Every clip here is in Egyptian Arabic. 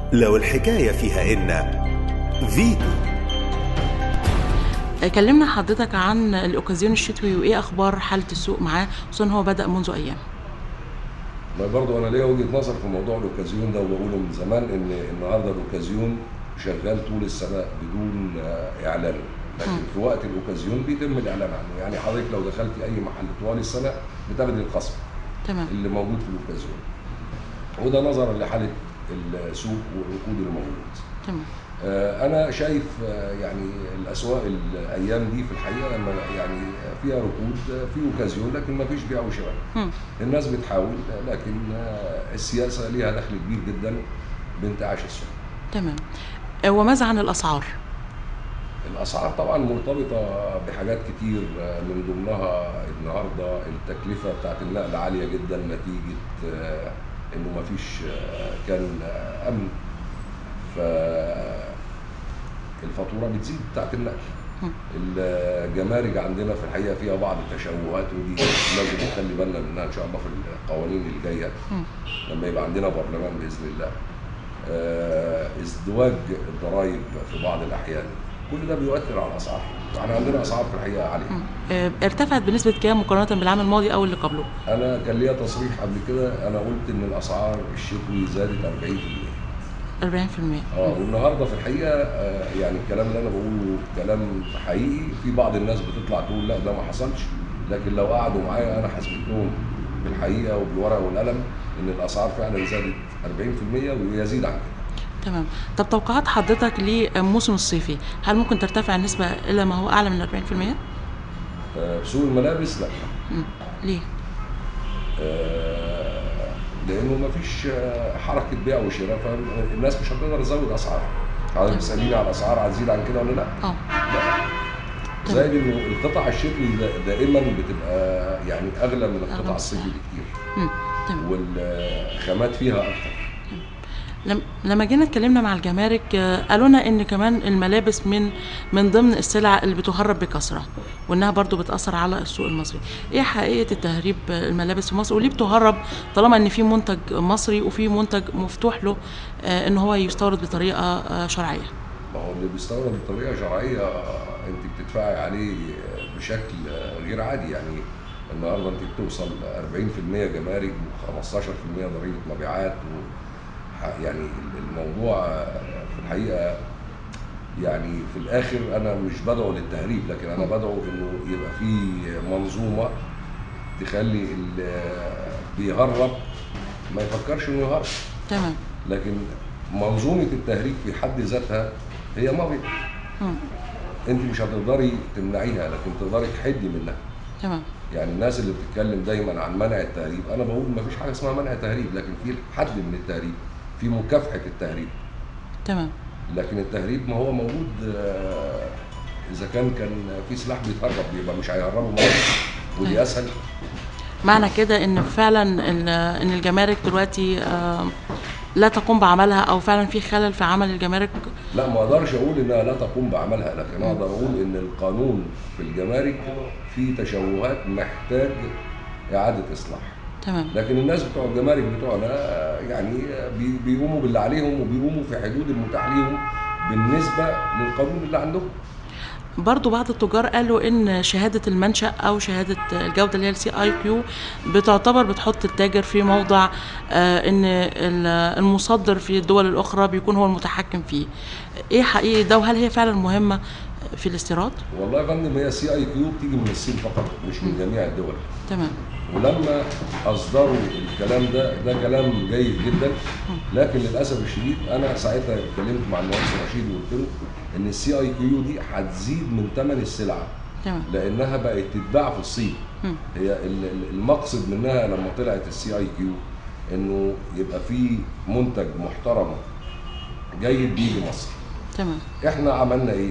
لو الحكاية فيها إن فيتو كلمنا حضرتك عن الاوكازيون الشتوي وايه اخبار حاله السوق معاه خصوصا هو بدا منذ ايام ما برضو انا ليا وجهه نظر في موضوع الاوكازيون ده وبقوله من زمان ان النهارده الاوكازيون شغال طول السنه بدون آه، اعلان لكن مم. في وقت الاوكازيون بيتم الاعلان عنه يعني حضرتك لو دخلت اي محل طوال السنه بتاخد الخصم تمام اللي موجود في الاوكازيون وده نظرا لحاله السوق والركود اللي موجود تمام آه، انا شايف آه، يعني الاسواق الايام دي في الحقيقه لما يعني فيها ركود آه، في اوكازيون لكن ما فيش بيع وشراء مم. الناس بتحاول آه، لكن آه، السياسه ليها دخل كبير جدا بانتعاش السوق تمام آه، وماذا عن الاسعار الاسعار طبعا مرتبطه بحاجات كتير آه، من ضمنها النهارده التكلفه بتاعت النقل عاليه جدا نتيجه آه، انه ما فيش كان آه، امن ف الفاتوره بتزيد بتاعت النقل مم. الجمارك عندنا في الحقيقه فيها بعض التشوهات ودي لازم نخلي بالنا منها ان شاء الله في القوانين اللي جايه مم. لما يبقى عندنا برلمان باذن الله آه، ازدواج الضرائب في بعض الاحيان كل ده بيؤثر على الاسعار احنا عندنا اسعار في الحقيقه عاليه مم. آه، ارتفعت بنسبه كام مقارنه بالعام الماضي او اللي قبله انا كان ليا تصريح قبل كده انا قلت ان الاسعار الشتوي زادت 40% 40% اه والنهارده في الحقيقه آه، يعني الكلام اللي انا بقوله كلام حقيقي في بعض الناس بتطلع تقول لا ده ما حصلش لكن لو قعدوا معايا انا حسبت لهم بالحقيقه وبالورقه والقلم ان الاسعار فعلا زادت 40% ويزيد عن كده تمام طب توقعات حضرتك للموسم الصيفي هل ممكن ترتفع النسبه الى ما هو اعلى من 40% آه، سوق الملابس لا مم. ليه آه، لانه ما فيش آه، حركه بيع وشراء فالناس مش هتقدر تزود اسعار حضرتك بتساليني على الاسعار هتزيد عن كده ولا لا؟ اه لا تمام. زائد انه القطع الشتوي دا- دائما بتبقى يعني اغلى من القطع أغلى الصيفي بصراحة. بكتير مم. تمام والخامات فيها اكتر لم- لما جينا اتكلمنا مع الجمارك آه، قالوا لنا ان كمان الملابس من من ضمن السلع اللي بتهرب بكثره وانها برضو بتاثر على السوق المصري ايه حقيقه التهريب آه، الملابس في مصر وليه بتهرب طالما ان في منتج مصري وفي منتج مفتوح له آه، ان هو يستورد بطريقه آه، شرعيه ما هو اللي بيستورد بطريقه شرعيه آه، انت بتدفعي عليه آه، بشكل آه، غير عادي يعني النهارده انت بتوصل 40% جمارك و15% ضريبه مبيعات و ح- يعني الموضوع آه، في الحقيقه يعني في الاخر انا مش بدعو للتهريب لكن انا بدعو انه يبقى في منظومه تخلي اللي بيهرب ما يفكرش انه يهرب تمام لكن منظومه التهريب في حد ذاتها هي مافيا مم. انت مش هتقدري تمنعيها لكن تقدري تحدي منها تمام يعني الناس اللي بتتكلم دايما عن منع التهريب انا بقول ما فيش حاجه اسمها منع تهريب لكن في حد من التهريب في مكافحه التهريب تمام لكن التهريب ما هو موجود آه، اذا كان كان في سلاح بيتهرب يبقى مش هيهربوا معاه ودي أيوة. اسهل معنى كده ان فعلا ال- ان الجمارك دلوقتي آه، لا تقوم بعملها او فعلا في خلل في عمل الجمارك لا ما اقدرش اقول انها لا تقوم بعملها لكن اقدر اقول ان القانون في الجمارك فيه تشوهات محتاج اعاده اصلاح تمام لكن الناس بتوع الجمارك بتوعنا يعني بي- بيقوموا باللي عليهم وبيقوموا في حدود المتاح ليهم بالنسبه للقانون اللي عندهم برضو بعض التجار قالوا ان شهاده المنشا او شهاده الجوده اللي هي السي اي كيو بتعتبر بتحط التاجر في موضع آه، ان ال- المصدر في الدول الاخرى بيكون هو المتحكم فيه ايه حقيقي ده وهل هي فعلا مهمه في الاستيراد والله يا فندم هي سي اي كيو بتيجي من الصين فقط مش من جميع الدول تمام ولما اصدروا الكلام ده ده كلام جيد جدا لكن للاسف الشديد انا ساعتها اتكلمت مع المهندس رشيد وقلت له ان السي اي كيو دي هتزيد من ثمن السلعه تمام لانها بقت تتباع في الصين مم. هي ال- ال- المقصد منها لما طلعت السي اي كيو انه يبقى في منتج محترم جيد بيجي مصر تمام احنا عملنا ايه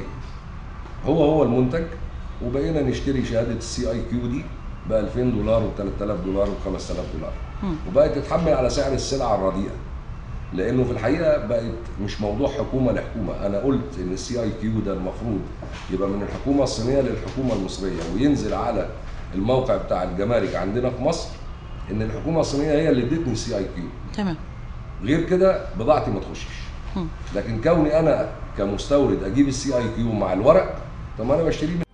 هو هو المنتج وبقينا نشتري شهاده السي اي كيو دي ب 2000 دولار و 3000 دولار و 5000 دولار مم. وبقت تتحمل على سعر السلعه الرديئه لانه في الحقيقه بقت مش موضوع حكومه لحكومه انا قلت ان السي اي كيو ده المفروض يبقى من الحكومه الصينيه للحكومه المصريه وينزل على الموقع بتاع الجمارك عندنا في مصر ان الحكومه الصينيه هي اللي ادتني السي اي كيو تمام غير كده بضاعتي ما تخشش مم. لكن كوني انا كمستورد اجيب السي اي كيو مع الورق طب ما انا بشتريه من